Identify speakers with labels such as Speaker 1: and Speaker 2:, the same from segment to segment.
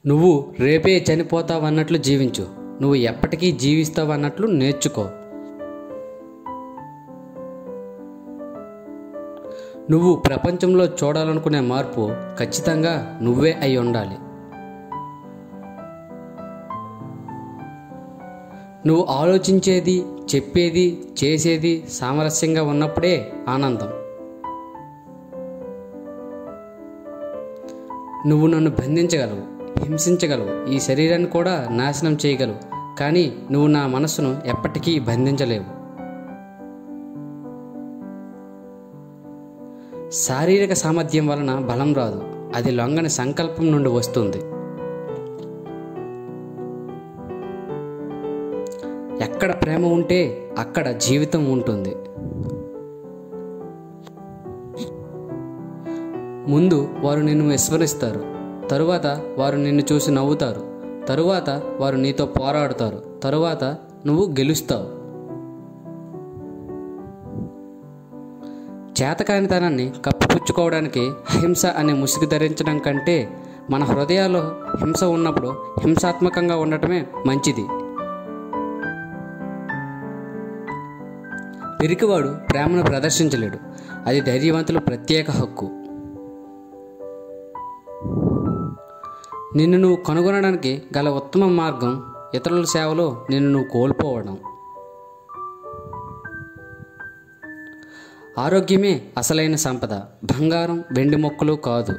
Speaker 1: నువ్వు రేపే చనిపోతావన్నట్లు జీవించు నువ్వు ఎప్పటికీ జీవిస్తావన్నట్లు నేర్చుకో నువ్వు ప్రపంచంలో చూడాలనుకునే మార్పు ఖచ్చితంగా నువ్వే అయి ఉండాలి నువ్వు ఆలోచించేది చెప్పేది చేసేది సామరస్యంగా ఉన్నప్పుడే ఆనందం నువ్వు నన్ను బంధించగలవు హింసించగలవు ఈ శరీరాన్ని కూడా నాశనం చేయగలవు కానీ నువ్వు నా మనస్సును ఎప్పటికీ బంధించలేవు శారీరక సామర్థ్యం వలన బలం రాదు అది లొంగని సంకల్పం నుండి వస్తుంది ఎక్కడ ప్రేమ ఉంటే అక్కడ జీవితం ఉంటుంది ముందు వారు నిన్ను విస్మరిస్తారు తరువాత వారు నిన్ను చూసి నవ్వుతారు తరువాత వారు నీతో పోరాడుతారు తరువాత నువ్వు గెలుస్తావు చేతకానితనాన్ని కప్పిపుచ్చుకోవడానికి హింస అనే ముసుగు ధరించడం కంటే మన హృదయాల్లో హింస ఉన్నప్పుడు హింసాత్మకంగా ఉండటమే మంచిది పిరికివాడు ప్రేమను ప్రదర్శించలేడు అది ధైర్యవంతుల ప్రత్యేక హక్కు నిన్ను నువ్వు కనుగొనడానికి గల ఉత్తమ మార్గం ఇతరుల సేవలో నిన్ను నువ్వు కోల్పోవడం ఆరోగ్యమే అసలైన సంపద బంగారం వెండి మొక్కలు కాదు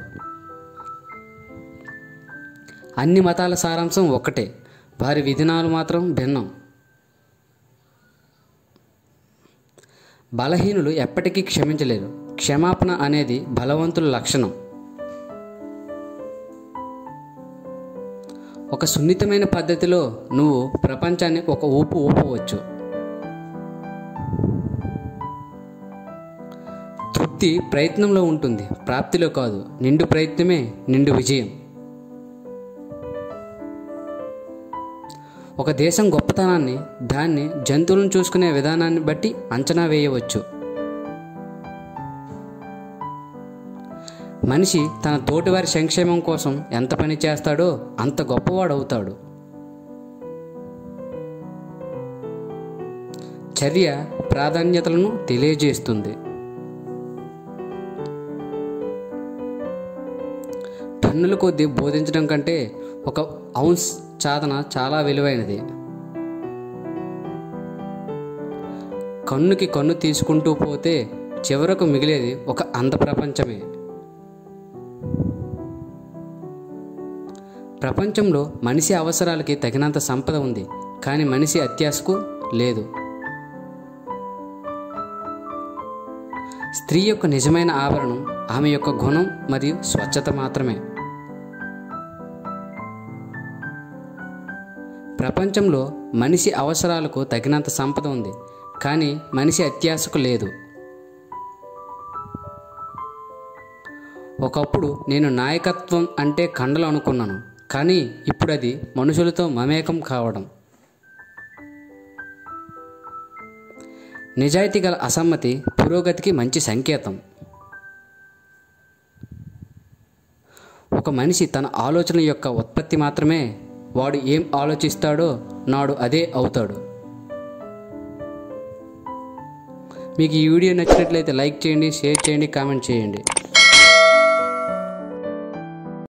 Speaker 1: అన్ని మతాల సారాంశం ఒక్కటే వారి విధానాలు మాత్రం భిన్నం బలహీనులు ఎప్పటికీ క్షమించలేరు క్షమాపణ అనేది బలవంతుల లక్షణం ఒక సున్నితమైన పద్ధతిలో నువ్వు ప్రపంచాన్ని ఒక ఊపు ఊపవచ్చు తృప్తి ప్రయత్నంలో ఉంటుంది ప్రాప్తిలో కాదు నిండు ప్రయత్నమే నిండు విజయం ఒక దేశం గొప్పతనాన్ని దాన్ని జంతువులను చూసుకునే విధానాన్ని బట్టి అంచనా వేయవచ్చు మనిషి తన తోటివారి సంక్షేమం కోసం ఎంత పని చేస్తాడో అంత గొప్పవాడవుతాడు చర్య ప్రాధాన్యతలను తెలియజేస్తుంది టన్నుల కొద్దీ బోధించడం కంటే ఒక ఔన్స్ సాధన చాలా విలువైనది కన్నుకి కన్ను తీసుకుంటూ పోతే చివరకు మిగిలేది ఒక అంధ ప్రపంచమే ప్రపంచంలో మనిషి అవసరాలకి తగినంత సంపద ఉంది కానీ మనిషి అత్యాశకు లేదు స్త్రీ యొక్క నిజమైన ఆభరణం ఆమె యొక్క గుణం మరియు స్వచ్ఛత మాత్రమే ప్రపంచంలో మనిషి అవసరాలకు తగినంత సంపద ఉంది కానీ మనిషి అత్యాశకు లేదు ఒకప్పుడు నేను నాయకత్వం అంటే కండలు అనుకున్నాను కానీ ఇప్పుడు అది మనుషులతో మమేకం కావడం నిజాయితీ గల అసమ్మతి పురోగతికి మంచి సంకేతం ఒక మనిషి తన ఆలోచన యొక్క ఉత్పత్తి మాత్రమే వాడు ఏం ఆలోచిస్తాడో నాడు అదే అవుతాడు మీకు ఈ వీడియో నచ్చినట్లయితే లైక్ చేయండి షేర్ చేయండి కామెంట్ చేయండి